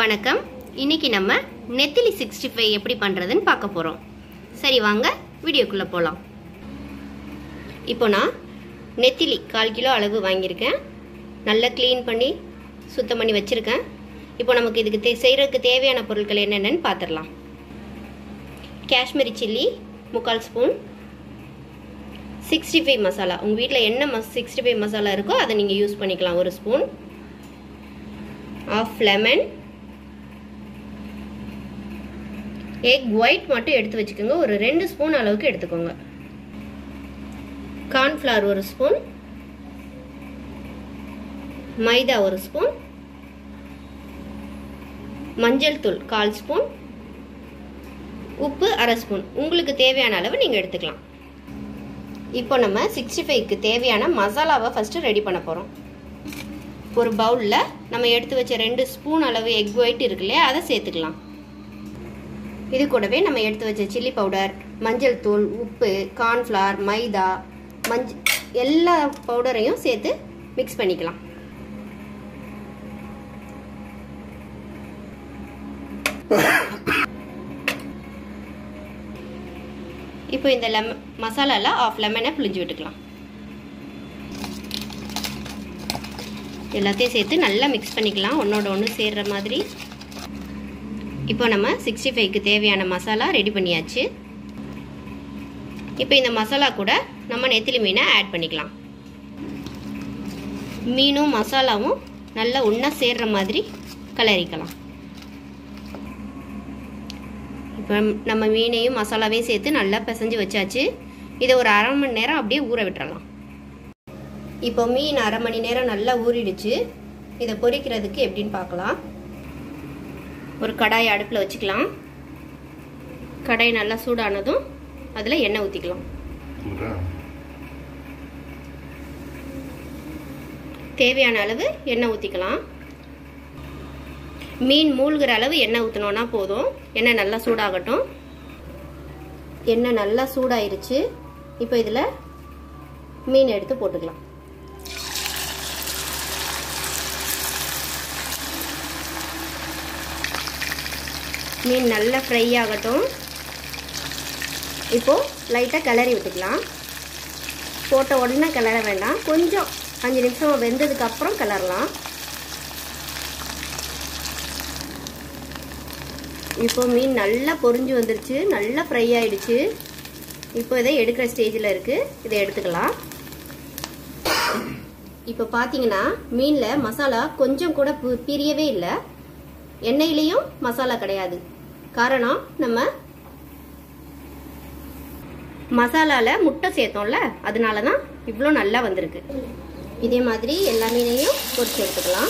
வணக்கம் இன்னைக்கு நம்ம நெத்திலி சிக்ஸ்டி ஃபைவ் எப்படி பண்ணுறதுன்னு பார்க்க போகிறோம் சரி வாங்க வீடியோக்குள்ளே போகலாம் இப்போ நான் நெத்திலி கால் கிலோ அளவு வாங்கியிருக்கேன் நல்லா க்ளீன் பண்ணி சுத்தம் பண்ணி வச்சுருக்கேன் இப்போ நமக்கு இதுக்கு தே செய்கிறதுக்கு தேவையான பொருட்கள் என்னென்னு பார்த்துடலாம் காஷ்மீரி சில்லி முக்கால் ஸ்பூன் சிக்ஸ்டி ஃபைவ் மசாலா உங்கள் வீட்டில் என்ன மஸ் சிக்ஸ்டி ஃபைவ் மசாலா இருக்கோ அதை நீங்கள் யூஸ் பண்ணிக்கலாம் ஒரு spoon of lemon egg white மட்டும் எடுத்து வச்சுக்கோங்க ஒரு ரெண்டு ஸ்பூன் அளவுக்கு எடுத்துக்கோங்க கார்ன்ஃப்ளவர் ஒரு ஸ்பூன் மைதா ஒரு ஸ்பூன் மஞ்சள் தூள் கால் ஸ்பூன் உப்பு அரை ஸ்பூன் உங்களுக்கு தேவையான அளவு நீங்கள் எடுத்துக்கலாம் இப்போ நம்ம சிக்ஸ்டி ஃபைவ்க்கு தேவையான மசாலாவை ஃபஸ்ட்டு ரெடி பண்ண போகிறோம் ஒரு பவுலில் நம்ம எடுத்து வச்ச ரெண்டு ஸ்பூன் அளவு எக் ஒயிட் இருக்கு இல்லையா அதை சேர்த்துக்கலாம் இது கூடவே நம்ம எடுத்து வச்ச சில்லி பவுடர் மஞ்சள் தூள் உப்பு கார்ன்ஃப்ளவர் மைதா மஞ்ச எல்லா பவுடரையும் சேர்த்து மிக்ஸ் பண்ணிக்கலாம் இப்போ இந்த லெம மசாலாவில் ஆஃப் லெமனை புளிஞ்சு விட்டுக்கலாம் எல்லாத்தையும் சேர்த்து நல்லா மிக்ஸ் பண்ணிக்கலாம் ஒன்றோட ஒன்று சேர்கிற மாதிரி இப்போ நம்ம சிக்ஸ்டி ஃபைவ்க்கு தேவையான மசாலா ரெடி பண்ணியாச்சு இப்போ இந்த மசாலா கூட நம்ம நெத்திலி மீனை ஆட் பண்ணிக்கலாம் மீனும் மசாலாவும் நல்லா ஒன்றா சேர்கிற மாதிரி கலரிக்கலாம் இப்போ நம்ம மீனையும் மசாலாவையும் சேர்த்து நல்லா பிசைஞ்சு வச்சாச்சு இதை ஒரு அரை மணி நேரம் அப்படியே ஊற விட்டுறலாம் இப்போ மீன் அரை மணி நேரம் நல்லா ஊறிடுச்சு இதை பொரிக்கிறதுக்கு எப்படின்னு பார்க்கலாம் ஒரு கடாய் அடுப்பில் வச்சுக்கலாம் கடாய் நல்லா சூடானதும் அதில் எண்ணெய் ஊற்றிக்கலாம் தேவையான அளவு எண்ணெய் ஊற்றிக்கலாம் மீன் மூழ்கிற அளவு எண்ணெய் ஊற்றினோன்னா போதும் எண்ணெய் நல்லா சூடாகட்டும் எண்ணெய் நல்லா சூடாயிருச்சு இப்போ இதில் மீன் எடுத்து போட்டுக்கலாம் மீன் நல்லா ஃப்ரை ஆகட்டும் இப்போது லைட்டாக கிளறி விட்டுக்கலாம் போட்ட உடனே கிளற வேண்டாம் கொஞ்சம் அஞ்சு நிமிஷம் வெந்ததுக்கப்புறம் கிளறலாம் இப்போ மீன் நல்லா பொரிஞ்சு வந்துருச்சு நல்லா ஃப்ரை ஆயிடுச்சு இப்போ இதை எடுக்கிற ஸ்டேஜில் இருக்குது இதை எடுத்துக்கலாம் இப்போ பார்த்தீங்கன்னா மீனில் மசாலா கொஞ்சம் கூட பிரியவே இல்லை எண்ணெயிலையும் மசாலா கிடையாது காரணம் நம்ம மசாலாவில் முட்டை சேர்த்தோம்ல அதனால தான் இவ்வளோ நல்லா வந்திருக்கு இதே மாதிரி எல்லா மீனையும் பொரிச்சு எடுத்துக்கலாம்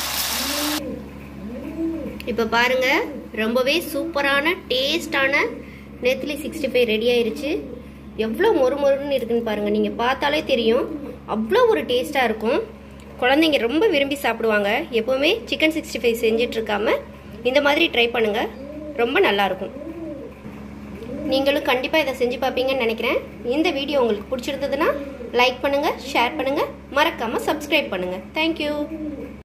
இப்போ பாருங்க ரொம்பவே சூப்பரான டேஸ்டான நெத்திலி சிக்ஸ்டி ஃபைவ் ரெடி ஆயிருச்சு எவ்வளோ மொறு மொறுன்னு இருக்குன்னு பாருங்க நீங்கள் பார்த்தாலே தெரியும் அவ்வளோ ஒரு டேஸ்ட்டாக இருக்கும் குழந்தைங்க ரொம்ப விரும்பி சாப்பிடுவாங்க எப்போவுமே சிக்கன் சிக்ஸ்டி ஃபைவ் செஞ்சுட்டு இருக்காம இந்த மாதிரி ட்ரை பண்ணுங்க ரொம்ப நல்லாயிருக்கும் நீங்களும் கண்டிப்பாக இதை செஞ்சு பார்ப்பீங்கன்னு நினைக்கிறேன் இந்த வீடியோ உங்களுக்கு பிடிச்சிருந்ததுன்னா லைக் பண்ணுங்கள் ஷேர் பண்ணுங்கள் மறக்காமல் சப்ஸ்கிரைப் பண்ணுங்கள் தேங்க்யூ